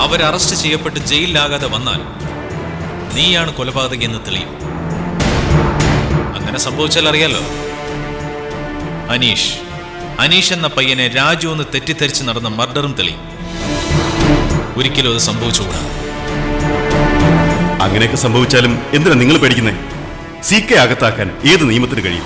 അവർ arrest ചെയ്യപ്പെട്ട് ജയിലിലാകാതെ വന്നാൽ നീയാണ് കൊലപാതകി എന്ന് തെളിയും അങ്ങനെ സംഭവിച്ചാൽ അറിയാലോ അനീഷ് അനീഷ് എന്ന പയ്യനെ രാജു എന്ന് തെറ്റിദ്ധരിച്ച് നടന്ന മർഡറും തെളിയും ഒരിക്കലും അത് സംഭവിച്ചുകൂടാ അങ്ങനെയൊക്കെ സംഭവിച്ചാലും എന്തിനാ നിങ്ങൾ പേടിക്കുന്നേ സി കെ അകത്താക്കാൻ ഏത് നിയമത്തിന് കഴിയും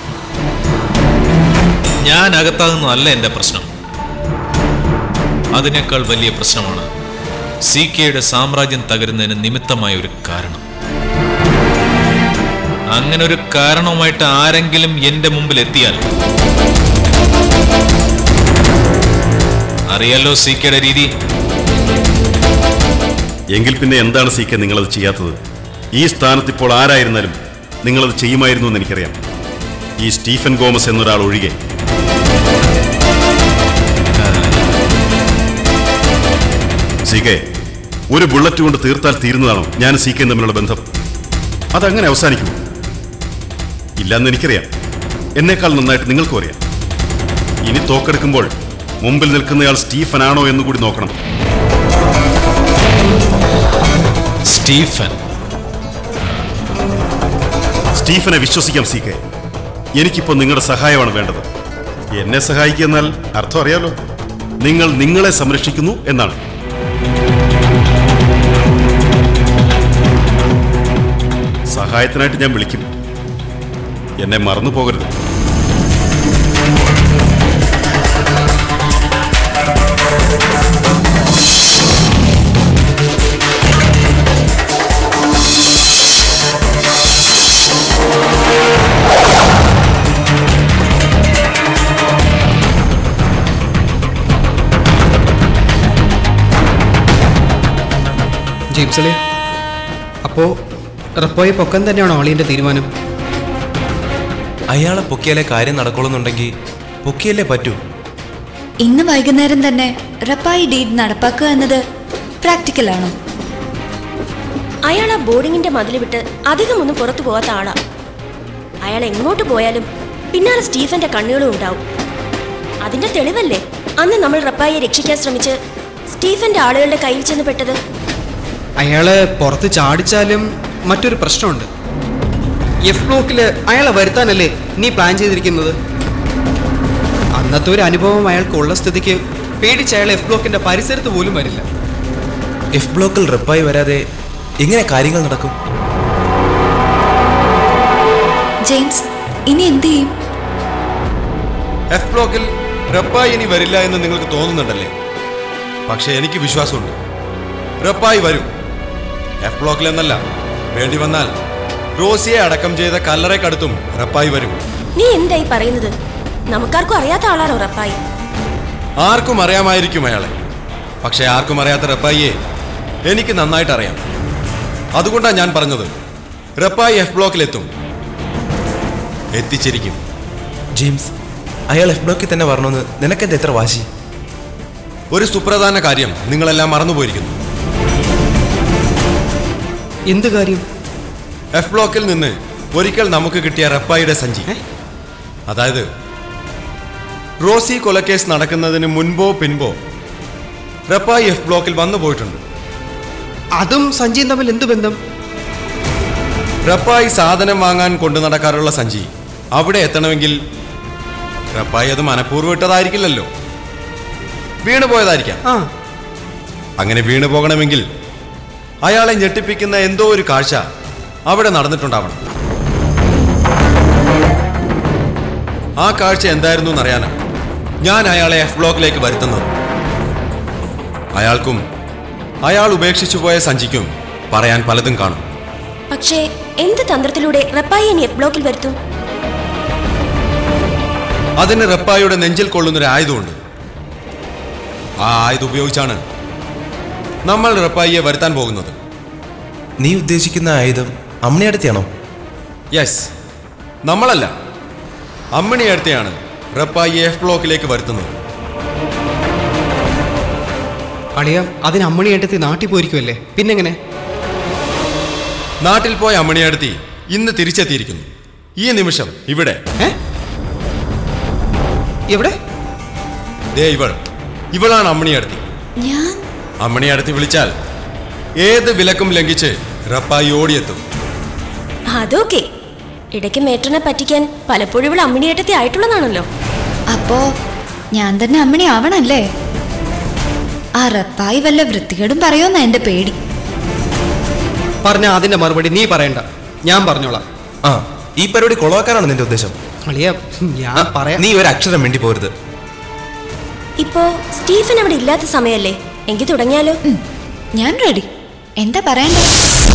ഞാൻ അകത്താകുന്നതല്ല എന്റെ പ്രശ്നം അതിനേക്കാൾ വലിയ പ്രശ്നമാണ് സി കെയുടെ സാമ്രാജ്യം തകരുന്നതിന് നിമിത്തമായ ഒരു കാരണം അങ്ങനെ ഒരു കാരണവുമായിട്ട് ആരെങ്കിലും എന്റെ മുമ്പിൽ എത്തിയാൽ അറിയാലോ സി കെയുടെ രീതി എങ്കിൽ പിന്നെ എന്താണ് സി കെ നിങ്ങളത് ചെയ്യാത്തത് ഈ സ്ഥാനത്ത് ഇപ്പോൾ ആരായിരുന്നാലും നിങ്ങളത് ചെയ്യുമായിരുന്നു എന്ന് എനിക്കറിയാം ഈ സ്റ്റീഫൻ ഗോമസ് എന്നൊരാൾ ഒഴികെ സി കെ ഒരു ബുള്ളറ്റ് കൊണ്ട് തീർത്താൽ തീരുന്നതാണോ ഞാൻ സി കെയും തമ്മിലുള്ള ബന്ധം അതങ്ങനെ അവസാനിക്കുമോ ഇല്ലെന്ന് എനിക്കറിയാം എന്നേക്കാൾ നന്നായിട്ട് നിങ്ങൾക്കും അറിയാം ഇനി തോക്കെടുക്കുമ്പോൾ മുമ്പിൽ നിൽക്കുന്നയാൾ സ്റ്റീഫൻ ആണോ എന്ന് കൂടി നോക്കണം സ്റ്റീഫൻ സ്റ്റീഫനെ വിശ്വസിക്കാം സി കെ എനിക്കിപ്പോൾ നിങ്ങളുടെ സഹായമാണ് വേണ്ടത് എന്നെ സഹായിക്കുക എന്നാൽ അർത്ഥം അറിയാലോ നിങ്ങൾ നിങ്ങളെ സംരക്ഷിക്കുന്നു എന്നാണ് സഹായത്തിനായിട്ട് ഞാൻ വിളിക്കും എന്നെ മറന്നു പോകരുത് ജെയിംസളെ അപ്പോ റപ്പോയെ പൊക്കാൻ തന്നെയാണോ ആളിന്റെ തീരുമാനം അയാളെ പൊക്കിയാലേ കാര്യം നടക്കുള്ളൂന്നുണ്ടെങ്കിൽ പൊക്കിയല്ലേ പറ്റൂ ഇന്ന് വൈകുന്നേരം തന്നെ റപ്പായി ഡീഡ് നടപ്പാക്കുക എന്നത് പ്രാക്ടിക്കലാണോ അയാൾ ആ ബോർഡിങ്ങിന്റെ മതിൽ വിട്ട് അധികമൊന്നും പുറത്തു പോകാത്ത ആളാ അയാൾ എങ്ങോട്ട് പോയാലും പിന്നാലെ സ്റ്റീഫന്റെ കണ്ണുകളും ഉണ്ടാവും അതിന്റെ തെളിവല്ലേ അന്ന് നമ്മൾ റപ്പായിയെ രക്ഷിക്കാൻ ശ്രമിച്ച് സ്റ്റീഫന്റെ ആളുകളുടെ കയ്യിൽ ചെന്ന് പെട്ടത് അയാളെ പുറത്ത് ചാടിച്ചാലും മറ്റൊരു പ്രശ്നമുണ്ട് എഫ് ബ്ലോക്കില് അയാളെ വരുത്താനല്ലേ നീ പ്ലാൻ ചെയ്തിരിക്കുന്നത് അന്നത്തെ ഒരു അനുഭവം അയാൾക്കുള്ള സ്ഥിതിക്ക് പേടിച്ച് അയാൾ എഫ് ബ്ലോക്കിന്റെ പരിസരത്ത് പോലും വരില്ല എഫ് ബ്ലോക്കിൽ റെപ്പായി വരാതെ എങ്ങനെ കാര്യങ്ങൾ നടക്കും ജെയിംസ് ഇനി എന്ത് ചെയ്യും എഫ് ബ്ലോക്കിൽ റപ്പായി ഇനി വരില്ല എന്ന് നിങ്ങൾക്ക് തോന്നുന്നുണ്ടല്ലേ പക്ഷേ എനിക്ക് വിശ്വാസമുണ്ട് റപ്പായി വരും എഫ് ബ്ലോക്കിൽ എന്നല്ല വേണ്ടി വന്നാൽ റോസിയെ അടക്കം ചെയ്ത കല്ലറയ്ക്കടുത്തും റപ്പായി വരും നീ എന്തായി പറയുന്നത് നമുക്കാർക്കും അറിയാത്ത ആളാണോ റപ്പായി ആർക്കും അറിയാമായിരിക്കും അയാളെ പക്ഷേ ആർക്കും അറിയാത്ത റപ്പായിയെ എനിക്ക് നന്നായിട്ട് അറിയാം അതുകൊണ്ടാണ് ഞാൻ പറഞ്ഞത് റപ്പായി എഫ് ബ്ലോക്കിലെത്തും എത്തിച്ചിരിക്കും ജെയിംസ് അയാൾ എഫ് ബ്ലോക്കിൽ തന്നെ വരണമെന്ന് നിനക്കെന്താ എത്ര വാശി ഒരു സുപ്രധാന കാര്യം നിങ്ങളെല്ലാം മറന്നുപോയിരിക്കുന്നു എന്ത് കാര്യം എഫ് ബ്ലോക്കിൽ നിന്ന് ഒരിക്കൽ നമുക്ക് കിട്ടിയ റപ്പായിയുടെ സഞ്ചി അതായത് റോസി കൊലക്കേസ് നടക്കുന്നതിന് മുൻപോ പിൻപോ റപ്പായി എഫ് ബ്ലോക്കിൽ വന്നു പോയിട്ടുണ്ട് അതും സഞ്ജയും തമ്മിൽ എന്ത് ബന്ധം റപ്പായി സാധനം വാങ്ങാൻ കൊണ്ടു നടക്കാറുള്ള സഞ്ചി അവിടെ എത്തണമെങ്കിൽ റപ്പായി അത് മനഃപൂർവ്വം ഇട്ടതായിരിക്കില്ലല്ലോ വീണു പോയതായിരിക്കാം ആ അങ്ങനെ വീണു പോകണമെങ്കിൽ അയാളെ ഞെട്ടിപ്പിക്കുന്ന എന്തോ ഒരു കാഴ്ച അവിടെ നടന്നിട്ടുണ്ടാവണം ആ കാഴ്ച എന്തായിരുന്നു എന്നറിയാനാണ് ഞാൻ അയാളെ എഫ് ബ്ലോക്കിലേക്ക് വരുത്തുന്നത് അയാൾക്കും അയാൾ ഉപേക്ഷിച്ചു പോയ സഞ്ചിക്കും പറയാൻ പലതും കാണും പക്ഷേ എന്ത് തന്ത്രത്തിലൂടെ റപ്പായി ഇനി എഫ് ബ്ലോക്കിൽ വരുത്തും അതിന് റപ്പായുടെ നെഞ്ചിൽ കൊള്ളുന്നൊരു ആയുധമുണ്ട് ആ ആയുധം ഉപയോഗിച്ചാണ് നമ്മൾ റപ്പായിയെ വരുത്താൻ പോകുന്നത് നീ ഉദ്ദേശിക്കുന്ന ആയുധം അമ്മണിയടുത്താണോ യെസ് നമ്മളല്ല അമ്മിണി അടുത്തെയാണ് റപ്പായി എഫ് ബ്ലോക്കിലേക്ക് വരുത്തുന്നത് അളിയ അതിന് അമ്മണിയേട്ടത്തി നാട്ടിൽ പോയിരിക്കുമല്ലേ പിന്നെങ്ങനെ നാട്ടിൽ പോയ അമ്മിണിയടുത്തി ഇന്ന് തിരിച്ചെത്തിയിരിക്കുന്നു ഈ നിമിഷം ഇവിടെ ഏ എവിടെ ദേ ഇവൾ ഇവളാണ് അമ്മിണിയടുത്തി ഞാൻ അമ്മിണിയടുത്തി വിളിച്ചാൽ ഏത് വിലക്കും ലംഘിച്ച് റപ്പായി ഓടിയെത്തും അതൊക്കെ ഇടയ്ക്ക് മേട്ടനെ പറ്റിക്കാൻ പലപ്പോഴും ഇവിടെ അമ്മിണിയേട്ടത്തി ആയിട്ടുള്ളതാണല്ലോ അപ്പോ ഞാൻ തന്നെ അമ്മണി ആവണല്ലേ ആ റപ്പായി വല്ല വൃത്തികേടും പറയുമെന്നാ എന്റെ പേടി പറഞ്ഞ അതിന്റെ മറുപടി നീ പറയണ്ട ഞാൻ പറഞ്ഞോളാം ആ ഈ പരിപാടി കൊളവാക്കാനാണ് നിന്റെ ഉദ്ദേശം അളിയ ഞാൻ പറയാം നീ ഒരു അക്ഷരം മിണ്ടി പോരുത് ഇപ്പോ സ്റ്റീഫൻ അവിടെ ഇല്ലാത്ത സമയല്ലേ എങ്കിൽ തുടങ്ങിയാലോ ഉം, ഞാൻ റെഡി എന്താ പറയണ്ടേ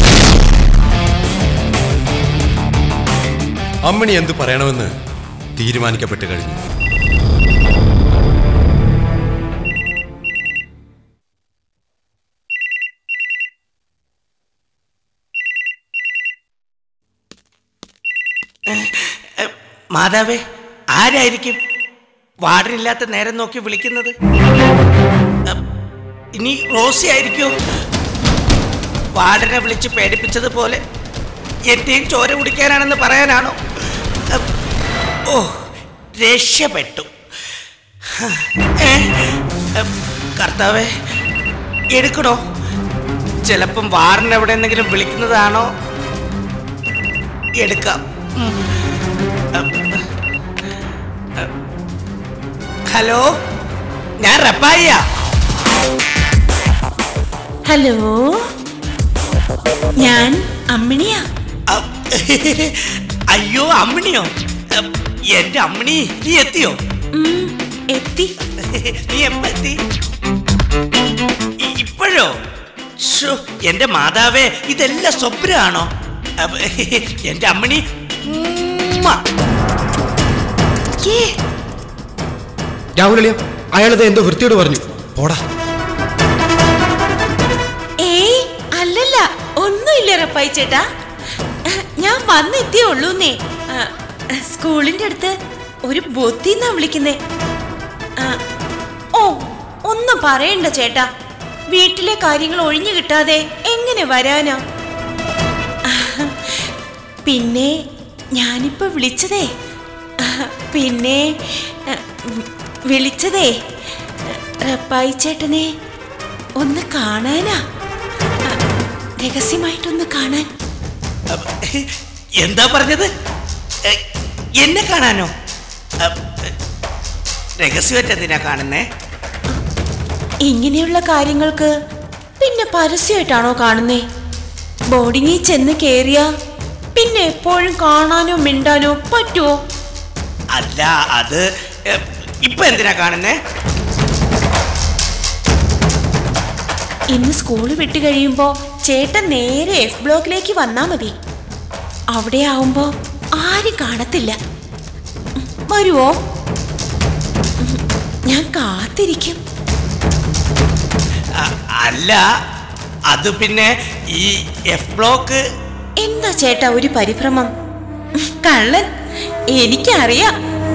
അമ്മിണി എന്ത് പറയണമെന്ന് തീരുമാനിക്കപ്പെട്ട് കഴിഞ്ഞു മാതാവേ ആരായിരിക്കും വാർഡനില്ലാത്ത നേരം നോക്കി വിളിക്കുന്നത് അ, ഇനി റോസി ആയിരിക്കോ വാർഡനെ വിളിച്ച് പേടിപ്പിച്ചതുപോലെ എന്റെയും ചോര കുടിക്കാനാണെന്ന് പറയാനാണോ അ, ഓ രക്ഷപ്പെട്ടു ഏ, അ, കർത്താവേ എടുക്കണോ ചിലപ്പം വാർഡൻ എവിടെ എന്തെങ്കിലും വിളിക്കുന്നതാണോ എടുക്കാം ഉം. ഹലോ ഞാൻ റപ്പായിയ ഹലോ ഞാൻ അമ്മിണിയാ അയ്യോ അമ്മിണിയോ അഹ്, എന്റെ അമ്മിണി നീ എത്തിയോ ഉം, എത്തി നീ എപ്പ എത്തി ഇ- ഇപ്പോഴോ ശ്ശോ, എന്റെ മാതാവേ ഇതെല്ലാം സ്വപ്നമാണോ അപ്പ- എന്റെ അമ്മിണി ഉമ്മ. ഏ രാഹുൽ അളിയ അയാളത് എന്തോ വൃത്തിയോട് പറഞ്ഞു പോടാ ഏയ് അല്ലല്ല ഒന്നുമില്ല റപ്പായി ചേട്ടാ ഞാൻ വന്നെത്തിയേ ഉള്ളൂന്നേ ആ, സ്കൂളിന്റെ അടുത്ത് ഒരു ബൊത്തിന്നാ വിളിക്കുന്നേ ആ, ഓ ഒന്നും പറയണ്ട ചേട്ടാ വീട്ടിലെ കാര്യങ്ങൾ ഒഴിഞ്ഞു കിട്ടാതെ എങ്ങനെ വരാനാ പിന്നെ ഞാനിപ്പോ വിളിച്ചതേ പിന്നെ വിളിച്ചതേ റപ്പായി ചേട്ടനെ ഒന്ന് കാണാനാ രഹസ്യമായിട്ടൊന്ന് കാണാൻ അപ്പ- എന്താ പറഞ്ഞത് എ, എന്നെ കാണാനോ അപ്പ- രഹസ്യമായിട്ട് എന്തിനാ കാണുന്നേ ഇങ്ങനെയുള്ള കാര്യങ്ങൾക്ക് പിന്നെ പരസ്യമായിട്ടാണോ കാണുന്നേ ബോർഡിങ്ങിൽ ചെന്ന് കേറിയ പിന്നെ എപ്പോഴും കാണാനോ മിണ്ടാനോ പറ്റുമോ അല്ല അത് എ, ഇപ്പൊ എന്തിനാ കാണുന്നേ ഇന്ന് സ്കൂൾ വിട്ട് കഴിയുമ്പോ ചേട്ടൻ നേരെ എഫ് ബ്ലോക്കിലേക്ക് വന്നാ മതി അവിടെ ആവുമ്പോ ആരും കാണത്തില്ല ഉം, വരുവോ ഉം, ഞാൻ കാത്തിരിക്കും അ- അല്ല അത് പിന്നെ ഈ എഫ് ബ്ലോക്ക് എന്താ ചേട്ടാ ഒരു പരിഭ്രമം ഉം, കള്ളൻ എനിക്കറിയാം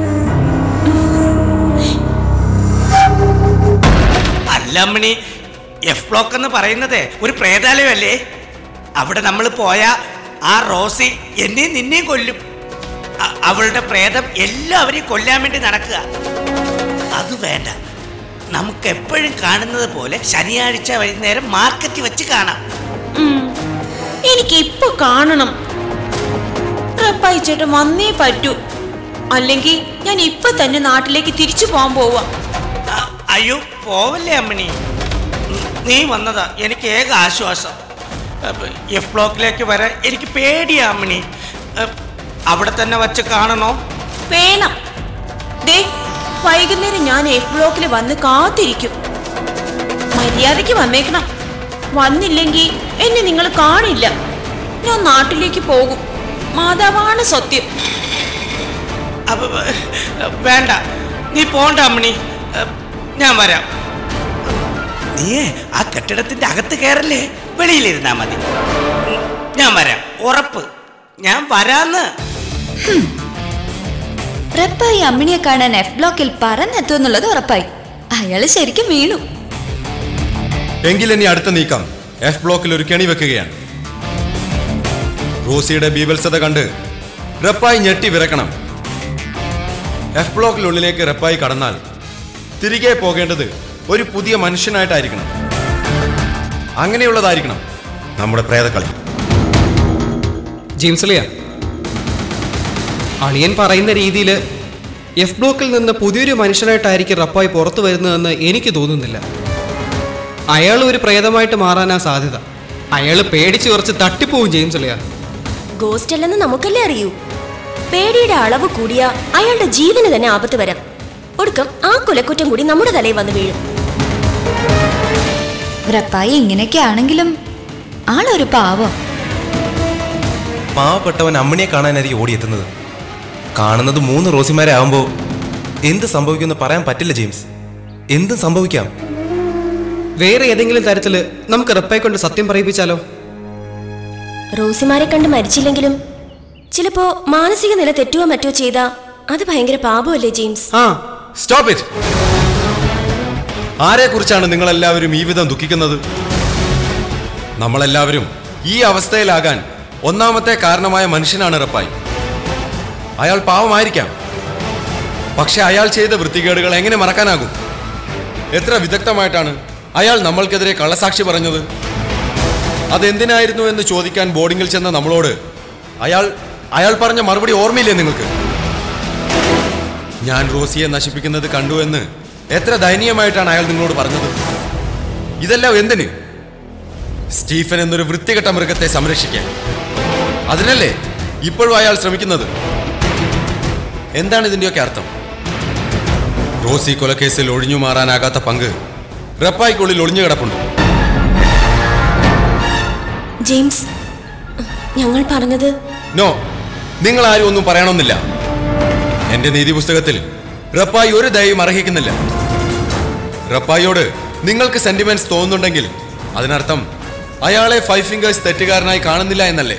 അല്ല അമ്മണി എഫ് ബ്ലോക്ക് എന്ന് പറയുന്നത് ഒരു പ്രേതാലയമല്ലേ അവിടെ നമ്മൾ പോയ ആ റോസി എന്നെയും നിന്നെയും കൊല്ലും അ- അവളുടെ പ്രേതം എല്ലാവരെയും കൊല്ലാൻ വേണ്ടി നടക്കുക അത് വേണ്ട നമുക്ക് എപ്പോഴും കാണുന്നത് പോലെ ശനിയാഴ്ച വൈകുന്നേരം മാർക്കറ്റിൽ വെച്ച് കാണാം ഉം, എനിക്ക് ഇപ്പൊ കാണണം റപ്പായി ചേട്ടൻ വന്നേ പറ്റൂ അല്ലെങ്കിൽ ഞാൻ ഇപ്പൊ തന്നെ നാട്ടിലേക്ക് തിരിച്ചു പോകാൻ പോവാ അ- അയ്യോ പോവല്ലേ അമ്മണി ഉം, നീ വന്നതാ എനിക്ക് ഏക ആശ്വാസം അപ്പൊ എഫ് ബ്ലോക്കിലേക്ക് വരാൻ എനിക്ക് പേടിയാ അമ്മണി അ, അവിടെ തന്നെ വച്ച് കാണണോ വേണം ദേ വൈകുന്നേരം ഞാൻ എഫ് ബ്ലോക്കിൽ വന്ന് കാത്തിരിക്കും മര്യാദയ്ക്ക് വന്നേക്കണം വന്നില്ലെങ്കിൽ എന്നെ നിങ്ങൾ കാണില്ല ഞാൻ നാട്ടിലേക്ക് പോകും മാതാവാണ് സത്യം അപ്പൊ വേണ്ട നീ പോണ്ട അമ്മണി അ, ഞാൻ വരാം നീയേ ആ കെട്ടിടത്തിന്റെ അകത്ത് കയറല്ലേ വെളിയിലിരുന്നാ മതി ഉം, ഞാൻ വരാം ഉറപ്പ് ഞാൻ വരാന്ന് റപ്പായി അമ്മിണിയെ കാണാൻ എഫ് ബ്ലോക്കിൽ പറന്നെത്തുമെന്നുള്ളത് ഉറപ്പായി അയാള് ശരിക്കും വീണു എങ്കിൽ ഇനി അടുത്ത നീക്കം എഫ് ബ്ലോക്കിൽ ഒരു കെണി വെക്കുകയാണ് റോസിയുടെ ബീഭത്സത കണ്ട് റപ്പായി ഞെട്ടി വിറക്കണം എഫ് ബ്ലോക്കിനുള്ളിലേക്ക് റപ്പായി കടന്നാൽ തിരികെ പോകേണ്ടത് ഒരു പുതിയ മനുഷ്യനായിട്ടായിരിക്കണം അങ്ങനെയുള്ളതായിരിക്കണം നമ്മുടെ പ്രേതക്കളി ജെയിംസ് ലിയ അളിയൻ പറയുന്ന രീതിയിൽ എഫ് ബ്ലോക്കിൽ നിന്ന് പുതിയൊരു മനുഷ്യനായിട്ടായിരിക്കും റപ്പായി പുറത്തു വരുന്നതെന്ന് എനിക്ക് തോന്നുന്നില്ല അയാൾ ഒരു പ്രേതമായിട്ട് മാറാനാ സാധ്യത അയാൾ പേടിച്ച് കുറച്ച് തട്ടിപ്പോവും ജെയിംസ് ലിയ ഗോസ്റ്റ് അല്ലെന്ന് നമുക്കല്ലേ അറിയൂ പേടിയുടെ അളവ് കൂടിയ അയാളുടെ ജീവന് തന്നെ ആപത്ത് വരാം ഒടുക്കം ആ കുലക്കുറ്റം കൂടി നമ്മുടെ തലയിൽ വന്ന് വീഴും റപ്പായി ഇങ്ങനെയൊക്കെ ആണെങ്കിലും ആളൊരു പാവം പാവപ്പെട്ടവൻ അമ്മിണിയെ കാണാനായിരിക്കും ഓടിയെത്തുന്നത് കാണുന്നത് മൂന്ന് റോസിമാരെ ആവുമ്പോൾ എന്ത് സംഭവിക്കുമെന്ന് പറയാൻ പറ്റില്ല ജെയിംസ് എന്തും സംഭവിക്കാം വേറെ ഏതെങ്കിലും തരത്തിൽ നമുക്ക് റപ്പായി കൊണ്ട് സത്യം പറയിപ്പിച്ചാലോ റോസിമാരെ കണ്ട് മരിച്ചില്ലെങ്കിലും ചിലപ്പോ മാനസിക നില തെറ്റുകയോ മറ്റോ ചെയ്താ അത് ഭയങ്കര പാപമല്ലേ ജെയിംസ് ആ സ്റ്റോപ്പ് ഇറ്റ് ആരെക്കുറിച്ചാണ് നിങ്ങളെല്ലാവരും ഈ വിധം ദുഃഖിക്കുന്നത് നമ്മളെല്ലാവരും ഈ അവസ്ഥയിലാകാൻ ഒന്നാമത്തെ കാരണമായ മനുഷ്യനാണ് റപ്പായി അയാൾ പാവമായിരിക്കാം പക്ഷെ അയാൾ ചെയ്ത വൃത്തികേടുകൾ എങ്ങനെ മറക്കാനാകും എത്ര വിദഗ്ധമായിട്ടാണ് അയാൾ നമ്മൾക്കെതിരെ കള്ളസാക്ഷി പറഞ്ഞത് അതെന്തിനായിരുന്നു എന്ന് ചോദിക്കാൻ ബോർഡിങ്ങിൽ ചെന്ന നമ്മളോട് അയാൾ അയാൾ പറഞ്ഞ മറുപടി ഓർമ്മയില്ലേ നിങ്ങൾക്ക് ഞാൻ റോസിയെ നശിപ്പിക്കുന്നത് കണ്ടു എന്ന് എത്ര ദയനീയമായിട്ടാണ് അയാൾ നിങ്ങളോട് പറഞ്ഞത് ഇതെല്ലാം എന്തിന് സ്റ്റീഫൻ എന്നൊരു വൃത്തികെട്ട മൃഗത്തെ സംരക്ഷിക്കാൻ അതിനല്ലേ ഇപ്പോഴും അയാൾ ശ്രമിക്കുന്നത് എന്താണ് ഇതിന്റെയൊക്കെ അർത്ഥം റോസി കൊലക്കേസിൽ ഒഴിഞ്ഞു മാറാനാകാത്ത പങ്ക് റപ്പായിക്കുള്ളിൽ ഒളിഞ്ഞു കിടപ്പുണ്ട് ജെയിംസ് ഞങ്ങൾ പറഞ്ഞത് നോ നിങ്ങൾ ആരും ഒന്നും പറയണമെന്നില്ല എന്റെ നീതി പുസ്തകത്തിൽ റപ്പായി ഒരു ദയയും അർഹിക്കുന്നില്ല റപ്പായിയോട് നിങ്ങൾക്ക് സെന്റിമെന്റ്സ് തോന്നുന്നുണ്ടെങ്കിൽ അതിനർത്ഥം അയാളെ ഫൈവ് ഫിംഗേഴ്സ് തെറ്റുകാരനായി കാണുന്നില്ല എന്നല്ലേ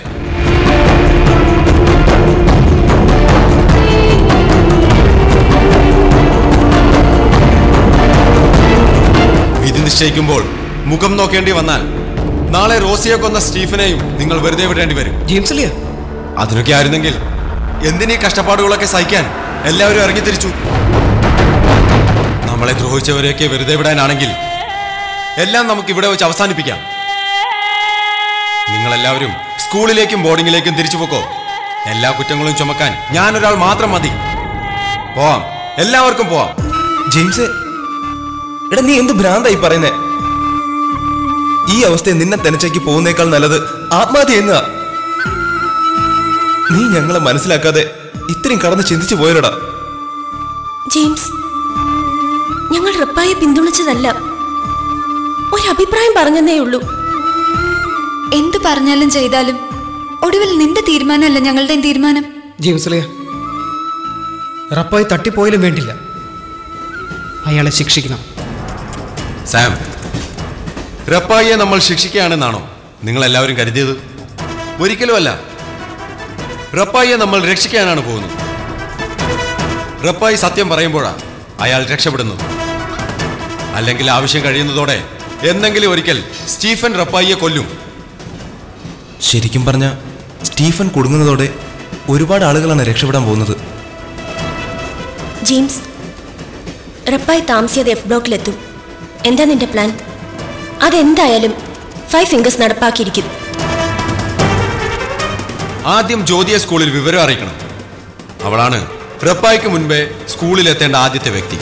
വിധി നിശ്ചയിക്കുമ്പോൾ മുഖം നോക്കേണ്ടി വന്നാൽ നാളെ റോസിയെ കൊന്ന സ്റ്റീഫനെയും നിങ്ങൾ വെറുതെ വിടേണ്ടി വരും ജെയിംസ് ലിയ അതിനൊക്കെ ആയിരുന്നെങ്കിൽ എന്തിനീ കഷ്ടപ്പാടുകളൊക്കെ സഹിക്കാൻ എല്ലാവരും ഇറങ്ങിത്തിരിച്ചു നമ്മളെ ദ്രോഹിച്ചവരെയൊക്കെ വെറുതെ വിടാനാണെങ്കിൽ എല്ലാം നമുക്ക് ഇവിടെ വെച്ച് അവസാനിപ്പിക്കാം നിങ്ങളെല്ലാവരും സ്കൂളിലേക്കും ബോർഡിങ്ങിലേക്കും തിരിച്ചു പോക്കോ എല്ലാ കുറ്റങ്ങളും ചുമക്കാൻ ഞാൻ ഒരാൾ മാത്രം മതി പോവാം എല്ലാവർക്കും പോവാം ജെയിംസ് എടാ നീ എന്ത് ഭ്രാന്തായി പറയുന്നേ ഈ അവസ്ഥയെ നിന്നെ തെനച്ചേക്ക് പോകുന്നേക്കാൾ നല്ലത് ആത്മഹത്യ ചെയ്യുന്നതാ നീ ഞങ്ങളെ മനസ്സിലാക്കാതെ ഇത്രയും കടന്ന് ചിന്തിച്ചു പോയല്ലോടാ ജെയിംസ് ഞങ്ങൾ റപ്പായെ പിന്തുണച്ചതല്ല ഒരു അഭിപ്രായം പറഞ്ഞതേ ഉള്ളൂ എന്തു പറഞ്ഞാലും ചെയ്താലും ഒടുവിൽ നിന്റെ തീരുമാനമല്ല ഞങ്ങളുടെയും തീരുമാനം ജെയിംസ് ലിയ റപ്പായി തട്ടിപ്പോയാലും വേണ്ടില്ല അയാളെ ശിക്ഷിക്കണം സാം റപ്പായിയെ നമ്മൾ ശിക്ഷിക്കുകയാണെന്നാണോ നിങ്ങൾ എല്ലാവരും കരുതിയത് ഒരിക്കലുമല്ല റപ്പായിയെ നമ്മൾ രക്ഷിക്കാനാണ് പോകുന്നത് റപ്പായി സത്യം പറയുമ്പോഴാണ് അയാൾ രക്ഷപ്പെടുന്നത് അല്ലെങ്കിൽ ആവശ്യം കഴിയുന്നതോടെ എന്തെങ്കിലും ഒരിക്കൽ സ്റ്റീഫൻ റപ്പായിയെ കൊല്ലും ശരിക്കും പറഞ്ഞ സ്റ്റീഫൻ കുടുങ്ങുന്നതോടെ ഒരുപാട് ആളുകളാണ് രക്ഷപ്പെടാൻ പോകുന്നത് ജെയിംസ് റപ്പായി താമസിയാതെ എഫ് ബ്ലോക്കിലെത്തും എന്താ നിന്റെ പ്ലാൻ അതെന്തായാലും ഫൈവ് ഫിംഗേഴ്സ് നടപ്പാക്കിയിരിക്കും ആദ്യം ജ്യോതിയെ സ്കൂളിൽ വിവരം അറിയിക്കണം അവളാണ് റപ്പായിക്ക് മുൻപേ സ്കൂളിൽ എത്തേണ്ട ആദ്യത്തെ വ്യക്തി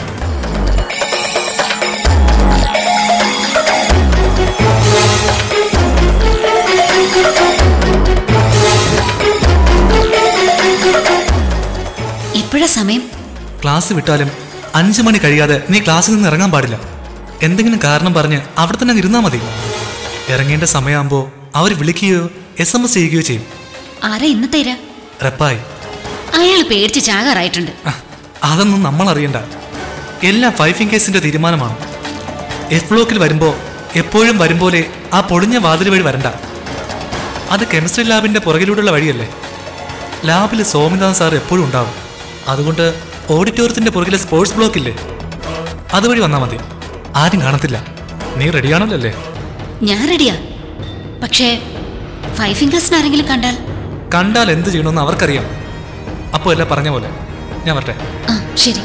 ഇപ്പോഴാ സമയം ക്ലാസ് വിട്ടാലും അഞ്ചു മണി കഴിയാതെ നീ ക്ലാസ്സിൽ നിന്ന് ഇറങ്ങാൻ പാടില്ല എന്തെങ്കിലും കാരണം പറഞ്ഞ് അവിടെ തന്നെ അങ്ങ് ഇരുന്നാ മതി ഇറങ്ങേണ്ട സമയമാകുമ്പോൾ അവർ വിളിക്കുകയോ എസ് എം എസ് ചെയ്യുകയോ ചെയ്യും ആരാ ഇന്ന് തരാ റപ്പായി അയാൾ പേടിച്ച് ചാകാറായിട്ടുണ്ട് അഹ്, അതൊന്നും നമ്മൾ അറിയണ്ട എല്ലാം ഫൈവ് ഫിംഗേഴ്സിന്റെ തീരുമാനമാണ് എഫ് ബ്ലോക്കിൽ വരുമ്പോൾ എപ്പോഴും വരും പോലെ ആ പൊളിഞ്ഞ വാതിൽ വഴി വരണ്ട അത് കെമിസ്ട്രി ലാബിന്റെ പുറകിലൂടെയുള്ള വഴിയല്ലേ ലാബിൽ സോമിനാഥ് സാർ എപ്പോഴും ഉണ്ടാവും അതുകൊണ്ട് ഓഡിറ്റോറിയത്തിന്റെ പുറകിലെ സ്പോർട്സ് ബ്ലോക്ക് ഇല്ലേ അതുവഴി വന്നാൽ മതി ആരും കാണത്തില്ല നീ റെഡിയാണല്ലോ അല്ലേ ഞാൻ റെഡിയാ പക്ഷേ ഫൈവ് ഫിംഗേഴ്സിന് ആരെങ്കിലും കണ്ടാൽ കണ്ടാൽ എന്ത് ചെയ്യണമെന്ന് അവർക്കറിയാം അപ്പോൾ എല്ലാം പറഞ്ഞ പോലെ ഞാൻ വരട്ടെ ആ ശരി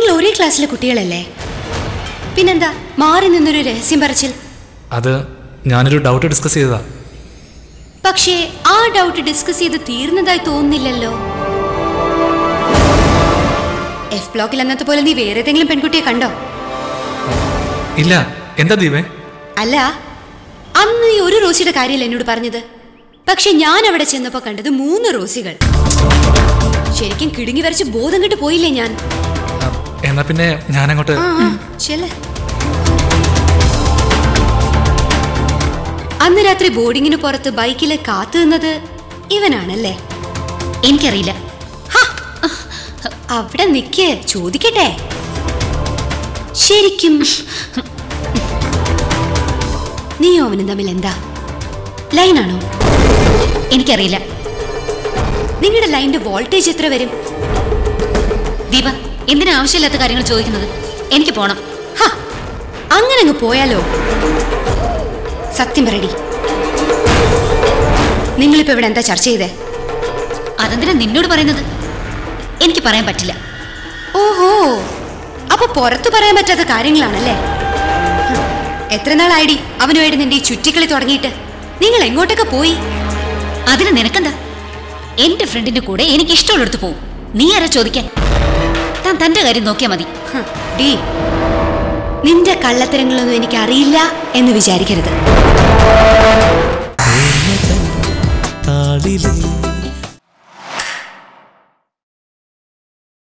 നിങ്ങൾ ഒരേ ക്ലാസ്സിലെ കുട്ടികളല്ലേ പിന്നെന്താ മാറി നിന്നൊരു രഹസ്യം പറച്ചിൽ അത് ഞാനൊരു ഡൗട്ട് ഡിസ്കസ് ചെയ്തതാ പക്ഷേ ആ ഡൗട്ട് ഡിസ്കസ് ചെയ്ത് തീർന്നതായി തോന്നുന്നില്ലല്ലോ എഫ് ബ്ലോക്കിൽ അന്നത്തെ പോലെ നീ വേറെ ഏതെങ്കിലും പെൺകുട്ടിയെ കണ്ടോ ഇല്ല എന്താ ദീപേ അല്ല അന്ന് നീ ഒരു റോസിയുടെ കാര്യമല്ല എന്നോട് പറഞ്ഞത് പക്ഷെ ഞാൻ അവിടെ ചെന്നപ്പോ കണ്ടത് മൂന്ന് റോസികൾ ശരിക്കും കിടുങ്ങി വരച്ച് ബോധം കെട്ട് പോയില്ലേ ഞാൻ എന്നാ പിന്നെ ഞാനങ്ങോട്ട് ആ, ആ, ചെല്ല്. അന്ന് രാത്രി ബോർഡിങ്ങിന് പുറത്ത് ബൈക്കിൽ കാത്തു നിന്നത് ഇവനാണല്ലേ എനിക്കറിയില്ല അവിടെ നിക്ക് ചോദിക്കട്ടെ ശരിക്കും നീയോ അവനും തമ്മിൽ എന്താ ലൈനാണോ എനിക്കറിയില്ല നിങ്ങളുടെ ലൈനിന്റെ വോൾട്ടേജ് എത്ര വരും ദീപ എന്തിനാ ആവശ്യമില്ലാത്ത കാര്യങ്ങൾ ചോദിക്കുന്നത് എനിക്ക് പോണം ഹ, അങ്ങനെ അങ്ങ് പോയാലോ സത്യം പറയടി നിങ്ങളിപ്പോ ഇവിടെ എന്താ ചർച്ച ചെയ്തേ അതെന്തിനാ നിന്നോട് പറയുന്നത് എനിക്ക് പറയാൻ പറ്റില്ല ഓഹോ അപ്പൊ പുറത്തു പറയാൻ പറ്റാത്ത കാര്യങ്ങളാണല്ലേ ഹ്, എത്ര നാളായിടി അവനുമായിട്ട് നിന്റെ ഈ ചുറ്റിക്കളി തുടങ്ങിയിട്ട് നിങ്ങൾ എങ്ങോട്ടൊക്കെ പോയി അതിന് നിനക്കെന്താ എന്റെ ഫ്രണ്ടിന്റെ കൂടെ എനിക്ക് ഇഷ്ടമുള്ളിടത്ത് പോവും നീ ആരാ ചോദിക്കാൻ താൻ തന്റെ കാര്യം നോക്കിയാ മതി ഹ്, ഡീ നിന്റെ കള്ളത്തരങ്ങളൊന്നും എനിക്ക് അറിയില്ല എന്ന് വിചാരിക്കരുത് താളിലെ